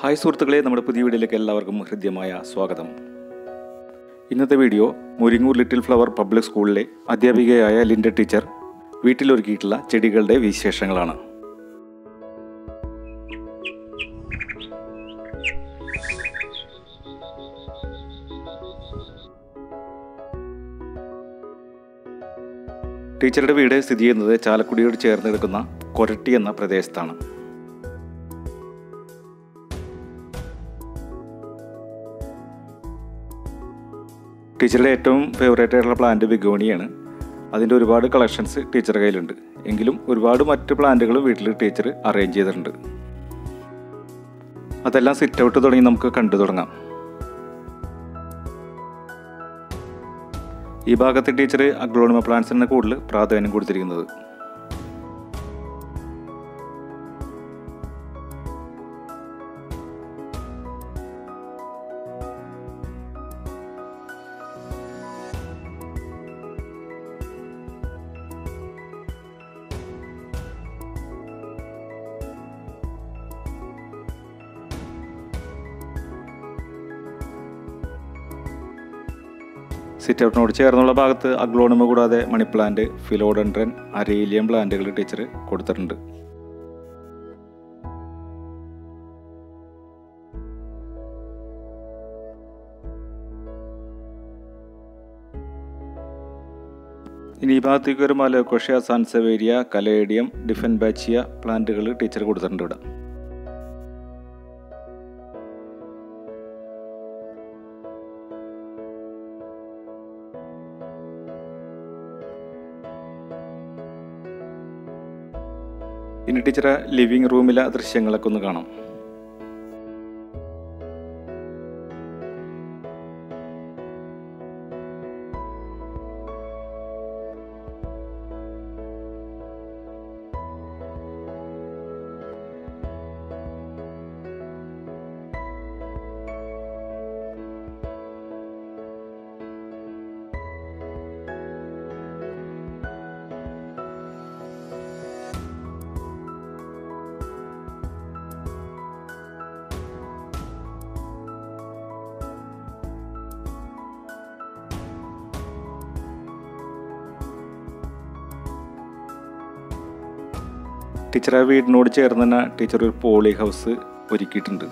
hi സുഹൃത്തുക്കളെ നമ്മുടെ പുതിയ വീഡിയോയിലേക്ക് എല്ലാവർക്കും ഹൃദ്യമായ സ്വാഗതം ഇന്നത്തെ video Muringoor Little Flower Public സ്കൂളിലെ അധ്യാപികയായ ലിൻഡ ടീച്ചർ വീട്ടിലൊരുക്കിയിട്ടുള്ള ചെടികളുടെ വിശേഷങ്ങളാണ് ടീച്ചറുടെ വീട് സ്ഥിതി ചെയ്യുന്നത് ചാലക്കുടിയോട് ചേർന്ന് കിടക്കുന്ന കൊരട്ടി എന്ന പ്രദേശത്താണ് ടീച്ചറുടെ ഏറ്റവും ഫേവറേറ്റ് ആയിട്ടുള്ള പ്ലാന്റ് ബിഗോണിയാണ് അതിൻ്റെ ഒരുപാട് കളക്ഷൻസ് ടീച്ചറുടെ കയ്യിലുണ്ട് എങ്കിലും ഒരുപാട് മറ്റ് പ്ലാന്റുകൾ വീട്ടിൽ ടീച്ചർ അറേഞ്ച് ചെയ്തിട്ടുണ്ട് അതെല്ലാം സിറ്റ് ഔട്ട് തുടങ്ങി നമുക്ക് കണ്ടു തുടങ്ങാം ഈ ഭാഗത്ത് ടീച്ചർ അഗ്ലോണിമ പ്ലാന്റ്സിന് കൂടുതൽ പ്രാധാന്യം കൊടുത്തിരിക്കുന്നത് സിറ്റ് ഔട്ടിനോട് ചേർന്നുള്ള ഭാഗത്ത് അഗ്ലോണിമ കൂടാതെ മണി പ്ലാന്റ് ഫിലോഡൻഡ്രൻ അരേലിയം പ്ലാന്റുകൾ ടീച്ചർ കൊടുത്തിട്ടുണ്ട് ഇനി ഈ ഭാഗത്തേക്ക് വരുമ്പോൾ അലോക്കോഷ്യ സാൻസവേരിയ കലേഡിയം ഡിഫൻ ബാച്ചിയ പ്ലാന്റുകൾ ടീച്ചർ കൊടുത്തിട്ടുണ്ട് ഇവിടെ ഇനി ടീച്ചറെ ലിവിങ് റൂമിലെ ദൃശ്യങ്ങളൊക്കെ ഒന്ന് കാണാം ടീച്ചറെ വീടിനോട് ചേർന്ന് തന്നെ ടീച്ചർ ഒരു പോളി ഹൗസ് ഒരുക്കിയിട്ടുണ്ട്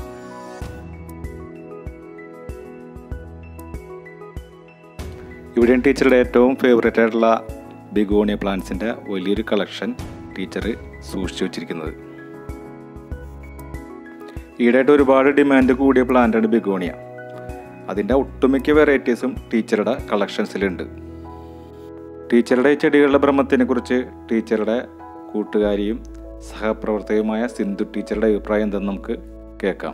ഇവിടെയാണ് ടീച്ചറുടെ ഏറ്റവും ഫേവറേറ്റ് ആയിട്ടുള്ള ബിഗോണിയ പ്ലാന്റ്സിൻ്റെ വലിയൊരു കളക്ഷൻ ടീച്ചർ സൂക്ഷിച്ചു വച്ചിരിക്കുന്നത് ഈടായിട്ട് ഒരുപാട് ഡിമാൻഡ് കൂടിയ പ്ലാന്റാണ് ബിഗോണിയ അതിൻ്റെ ഒട്ടുമിക്ക വെറൈറ്റീസും ടീച്ചറുടെ കളക്ഷൻസിലുണ്ട് ടീച്ചറുടെ ചെടികളുടെ ഭ്രമത്തിനെ കുറിച്ച് ടീച്ചറുടെ കൂട്ടുകാരിയും സഹപ്രവർത്തകയുമായ സിന്ധു ടീച്ചറുടെ അഭിപ്രായം എന്തെന്ന് നമുക്ക് കേൾക്കാം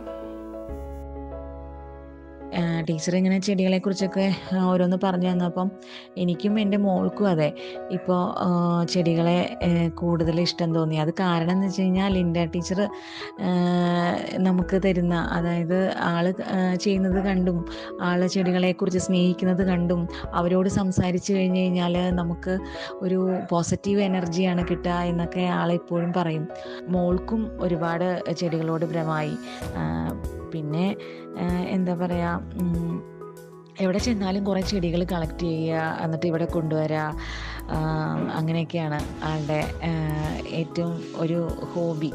ടീച്ചർ ഇങ്ങനെ ചെടികളെ കുറിച്ചൊക്കെ ഓരോന്ന് പറഞ്ഞു തന്നപ്പം എനിക്കും എൻ്റെ മോൾക്കും അതെ ഇപ്പോൾ ചെടികളെ കൂടുതൽ ഇഷ്ടം തോന്നി അത് കാരണം എന്ന് വെച്ച് കഴിഞ്ഞാൽ ലിൻഡ ടീച്ചർ നമുക്ക് തരുന്ന അതായത് ആള് ചെയ്യുന്നത് കണ്ടും ആള് ചെടികളെക്കുറിച്ച് സ്നേഹിക്കുന്നത് കണ്ടും അവരോട് സംസാരിച്ചു കഴിഞ്ഞ് കഴിഞ്ഞാൽ നമുക്ക് ഒരു പോസിറ്റീവ് എനർജിയാണ് കിട്ടുക എന്നൊക്കെ ആളെപ്പോഴും പറയും മോൾക്കും ഒരുപാട് ചെടികളോട് ഭ്രമായി പിന്നെ എന്താ പറയുക എവിടെ ചെന്നാലും കുറേ ചെടികൾ കളക്ട് ചെയ്യുക എന്നിട്ട് ഇവിടെ കൊണ്ടുവരിക അങ്ങനെയൊക്കെയാണ് ആളുടെ ഏറ്റവും ഒരു ഹോബി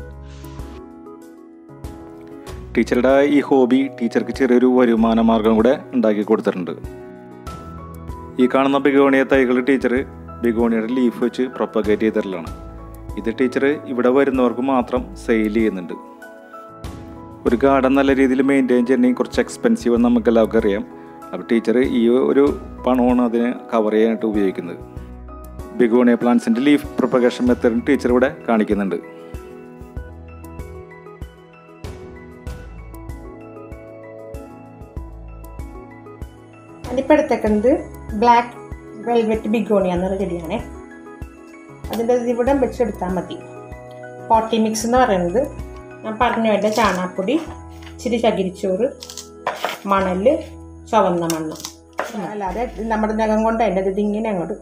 ടീച്ചറുടെ ഈ ഹോബി ടീച്ചർക്ക് ചെറിയൊരു വരുമാന മാർഗം കൂടെ ഉണ്ടാക്കി കൊടുത്തിട്ടുണ്ട് ഈ കാണുന്ന ബിഗോണിയ തൈകൾ ടീച്ചർ ബിഗോണിയുടെ ലീഫ് വെച്ച് പ്രൊപ്പഗേറ്റ് ചെയ്തിട്ടുള്ളതാണ് ഇത് ടീച്ചർ ഇവിടെ വരുന്നവർക്ക് മാത്രം സെയിൽ ചെയ്യുന്നുണ്ട് ഒരു ഗാർഡൻ നല്ല രീതിയിൽ മെയിൻറ്റെയിൻ ചെയ്യണമെങ്കിൽ കുറച്ച് എക്സ്പെൻസീവ് എന്ന് നമുക്ക് എല്ലാവർക്കും അറിയാം അപ്പോൾ ടീച്ചർ ഈ ഒരു പണമാണ് അതിന് കവർ ചെയ്യാനായിട്ട് ഉപയോഗിക്കുന്നത് ബിഗോണിയ പ്ലാന്റ്സിൻ്റെ ലീഫ് പ്രൊപ്പഗേഷൻ മെത്തേഡ് ടീച്ചർ ഇവിടെ കാണിക്കുന്നുണ്ട് അതിപ്പോൾ എടുത്തേക്കുന്നത് ബ്ലാക്ക് വെൽവെറ്റ് ബിഗോണിയ എന്നുള്ള ചെടിയാണേ അതിൻ്റെ ഇവിടെ വെച്ചെടുത്താൽ മതി പോട്ടി മിക്സ് എന്ന് പറയുന്നത് ഞാൻ പറഞ്ഞു വേണ്ട ചാണാപ്പൊടി ഇച്ചിരി ചകിരിച്ചോറ് മണൽ ചുവന്ന മണ്ണ് അല്ലാതെ നമ്മുടെ നഖം കൊണ്ട് അതിൻ്റെ ഇത് ഇങ്ങനെ അങ്ങോട്ട്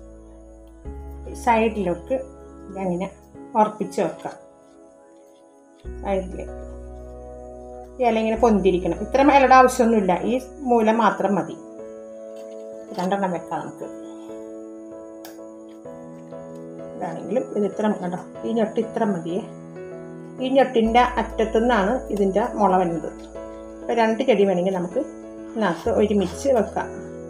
സൈഡിലേക്ക് ഇതങ്ങനെ ഉറപ്പിച്ച് വെക്കാം സൈഡിൽ ഈ ഇല ഇങ്ങനെ പൊന്തിരിക്കണം ഇത്ര ഇലയുടെ ആവശ്യമൊന്നുമില്ല ഈ മൂല മാത്രം മതി രണ്ടെണ്ണം വെക്കാം നമുക്ക് ഇതാണെങ്കിലും ഇത് ഇത്ര കണ്ടോ ഈ ഞൊട്ട് ഇത്ര മതിയേ ഈ ഞൊട്ടിൻ്റെ അറ്റത്തു നിന്നാണ് ഇതിൻ്റെ മുള വരുന്നത് അപ്പോൾ രണ്ട് ചെടി വേണമെങ്കിൽ നമുക്ക് ഇതിനകത്ത് ഒരുമിച്ച് വെക്കാം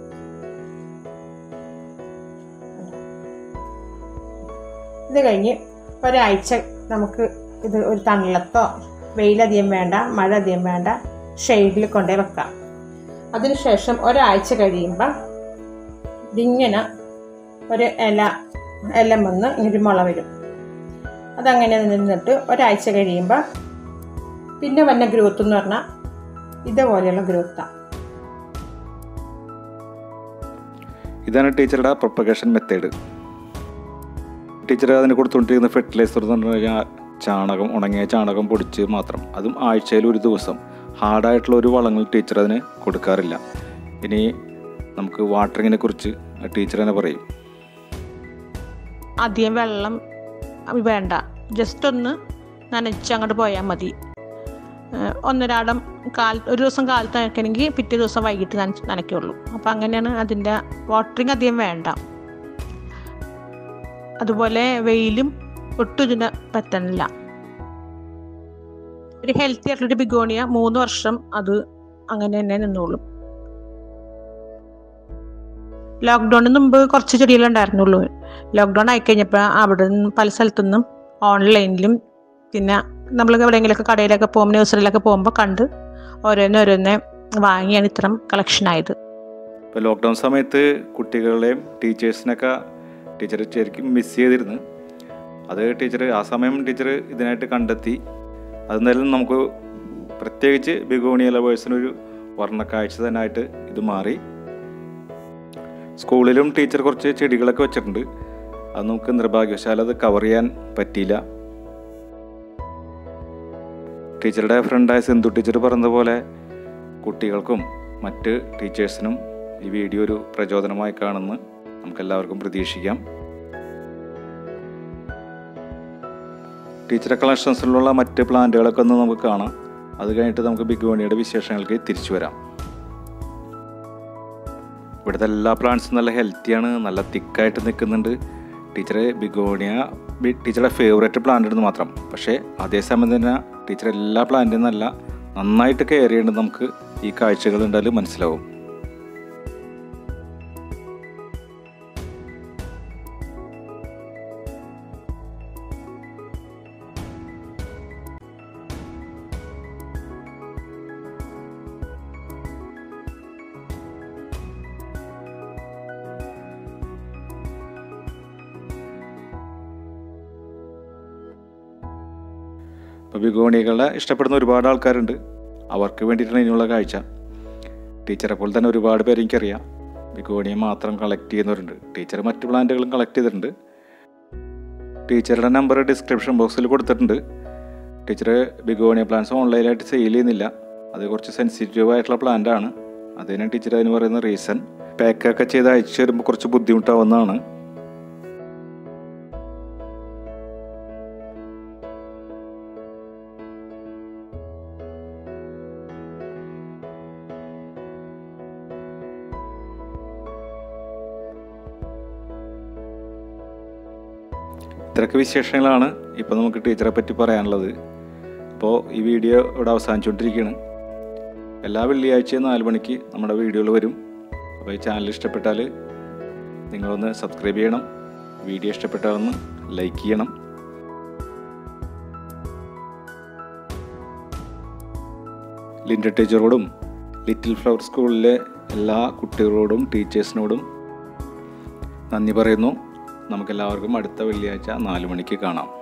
ഇത് കഴിഞ്ഞ് ഒരാഴ്ച നമുക്ക് ഇത് ഒരു തണലത്തോ വെയിലധികം വേണ്ട മഴ അധികം വേണ്ട ഷെയ്ഡിൽ കൊണ്ടേ വെക്കാം അതിനുശേഷം ഒരാഴ്ച കഴിയുമ്പോൾ ഇതിങ്ങനെ ഒരു ഇല ഇല വന്ന് ഇങ്ങനെ മുള വരും അതങ്ങനെ നിന്നിട്ട് ഒരാഴ്ച കഴിയുമ്പോൾ പിന്നെ വന്ന ഗ്രോത്ത് എന്ന് പറഞ്ഞാൽ ഇതേപോലെയുള്ള ഗ്രോത്താണ് ഇതാണ് ടീച്ചറുടെ പ്രൊപ്പഗേഷൻ മെത്തേഡ് ടീച്ചർ അതിന് കൊടുത്തുകൊണ്ടിരിക്കുന്ന ഫെർട്ടിലൈസർ എന്ന് പറഞ്ഞു കഴിഞ്ഞാൽ ചാണകം ഉണങ്ങിയ ചാണകം പൊടിച്ച് മാത്രം അതും ആഴ്ചയിൽ ഒരു ദിവസം ഹാർഡായിട്ടുള്ള ഒരു വളങ്ങൾ ടീച്ചർ അതിന് കൊടുക്കാറില്ല ഇനി നമുക്ക് വാട്ടറിങ്ങിനെ കുറിച്ച് ടീച്ചർ തന്നെ പറയും അധികം വെള്ളം വേണ്ട ജസ്റ്റ് ഒന്ന് നനച്ച് അങ്ങോട്ട് പോയാൽ മതി ഏഹ് ഒന്നരാടം കാൽ ഒരു ദിവസം കാലത്ത് നനയ്ക്കണമെങ്കിൽ പിറ്റേ ദിവസം വൈകിട്ട് നനച്ച് നനയ്ക്കുള്ളൂ അപ്പോൾ അങ്ങനെയാണ് അതിൻ്റെ വാട്ടറിങ് അധികം വേണ്ട അതുപോലെ വെയിലും ഒട്ടും ഇതിന് പറ്റണില്ല ഒരു ഹെൽത്തി ആയിട്ടുള്ളൊരു ബിഗോണിയ മൂന്ന് വർഷം അത് അങ്ങനെ തന്നെ നിന്നോളും ലോക്ക്ഡൗണിന് മുമ്പ് കുറച്ച് ചെടികളുണ്ടായിരുന്നുള്ളൂ ലോക്ക്ഡൗൺ ആയിക്കഴിഞ്ഞപ്പോൾ അവിടെ നിന്ന് പല സ്ഥലത്തുനിന്നും ഓൺലൈനിലും പിന്നെ നമ്മൾ എവിടെയെങ്കിലുമൊക്കെ കടയിലൊക്കെ പോകുമ്പോൾ നഴ്സറിയിലൊക്കെ പോകുമ്പോൾ കണ്ട് ഓരോന്ന് ഓരോന്നെ വാങ്ങിയാണ് ഇത്തരം കളക്ഷൻ ആയത് ഇപ്പോൾ ലോക്ക്ഡൗൺ സമയത്ത് കുട്ടികളെയും ടീച്ചേഴ്സിനൊക്കെ ടീച്ചർ ശരിക്കും മിസ് ചെയ്തിരുന്നു അത് ടീച്ചർ ആ സമയം ടീച്ചർ ഇതിനായിട്ട് കണ്ടെത്തി അതെന്തായാലും നമുക്ക് പ്രത്യേകിച്ച് ബിഗോണിയ ലവേഴ്സിനൊരു വർണ്ണക്കാഴ്ച തന്നെയായിട്ട് ഇത് മാറി സ്കൂളിലും ടീച്ചർ കുറച്ച് ചെടികളൊക്കെ വെച്ചിട്ടുണ്ട് അത് നമുക്ക് നിർഭാഗ്യവശാൽ അത് കവർ ചെയ്യാൻ പറ്റിയില്ല ടീച്ചറുടെ ഫ്രണ്ടായ സിന്ധു ടീച്ചർ പറഞ്ഞതുപോലെ കുട്ടികൾക്കും മറ്റ് ടീച്ചേഴ്സിനും ഈ വീഡിയോ ഒരു പ്രചോദനമായി കാണുമെന്ന് നമുക്കെല്ലാവർക്കും പ്രതീക്ഷിക്കാം ടീച്ചറെ കളക്ഷൻസിലുള്ള മറ്റ് പ്ലാന്റുകളൊക്കെ ഒന്ന് നമുക്ക് കാണാം അത് കഴിഞ്ഞിട്ട് നമുക്ക് ബിഗോണിയുടെ വിശേഷങ്ങൾക്ക് തിരിച്ചു വരാം ഇവിടുത്തെ എല്ലാ പ്ലാന്റ്സും നല്ല ഹെൽത്തിയാണ് നല്ല തിക്കായിട്ട് നിൽക്കുന്നുണ്ട് ടീച്ചറെ ബിഗോണിയ ബി- ടീച്ചറുടെ ഫേവറേറ്റ് പ്ലാന്റ് എന്ന് മാത്രം പക്ഷേ അതേസമയം തന്നെ ടീച്ചർ എല്ലാ പ്ലാന്റും നല്ല നന്നായിട്ട് കെയർ ചെയ്യേണ്ടത് നമുക്ക് ഈ കാഴ്ചകൾ ഉണ്ടായാലും മനസ്സിലാവും ഇപ്പോൾ ബിഗോണികളെ ഇഷ്ടപ്പെടുന്ന ഒരുപാട് ആൾക്കാരുണ്ട് അവർക്ക് വേണ്ടിയിട്ടാണ് ഇനിയുള്ള കാഴ്ച ടീച്ചറെ പോലെ തന്നെ ഒരുപാട് പേര് എനിക്കറിയാം ബിഗോണിയ മാത്രം കളക്ട് ചെയ്യുന്നവരുണ്ട് ടീച്ചർ മറ്റ് പ്ലാന്റുകളും കളക്ട് ചെയ്തിട്ടുണ്ട് ടീച്ചറുടെ നമ്പർ ഡിസ്ക്രിപ്ഷൻ ബോക്സിൽ കൊടുത്തിട്ടുണ്ട് ടീച്ചർ ബിഗോണിയ പ്ലാന്റ്സ് ഓൺലൈനായിട്ട് സെയിൽ ചെയ്യുന്നില്ല അത് കുറച്ച് സെൻസിറ്റീവ് ആയിട്ടുള്ള പ്ലാന്റ് ആണ് അതിന് ടീച്ചർ അതിന് പറയുന്ന റീസൺ പാക്കൊക്കെ ചെയ്ത് അയച്ചു വരുമ്പോൾ കുറച്ച് ബുദ്ധിമുട്ടാവുന്നതാണ് ഇത്രയൊക്കെ വിശേഷങ്ങളാണ് ഇപ്പോൾ നമുക്ക് ടീച്ചറെ പറ്റി പറയാനുള്ളത് അപ്പോൾ ഈ വീഡിയോ ഇവിടെ അവസാനിച്ചുകൊണ്ടിരിക്കുകയാണ് എല്ലാ വെള്ളിയാഴ്ചയും നാല് മണിക്ക് നമ്മുടെ വീഡിയോകൾ വരും അപ്പോൾ ഈ ചാനൽ ഇഷ്ടപ്പെട്ടാൽ നിങ്ങളൊന്ന് സബ്സ്ക്രൈബ് ചെയ്യണം വീഡിയോ ഇഷ്ടപ്പെട്ടാലൊന്ന് ലൈക്ക് ചെയ്യണം ലിൻഡ ടീച്ചറോടും ലിറ്റിൽ ഫ്ലവർ സ്കൂളിലെ എല്ലാ കുട്ടികളോടും ടീച്ചേഴ്സിനോടും നന്ദി പറയുന്നു നമുക്കെല്ലാവർക്കും അടുത്ത വെള്ളിയാഴ്ച നാല് മണിക്ക് കാണാം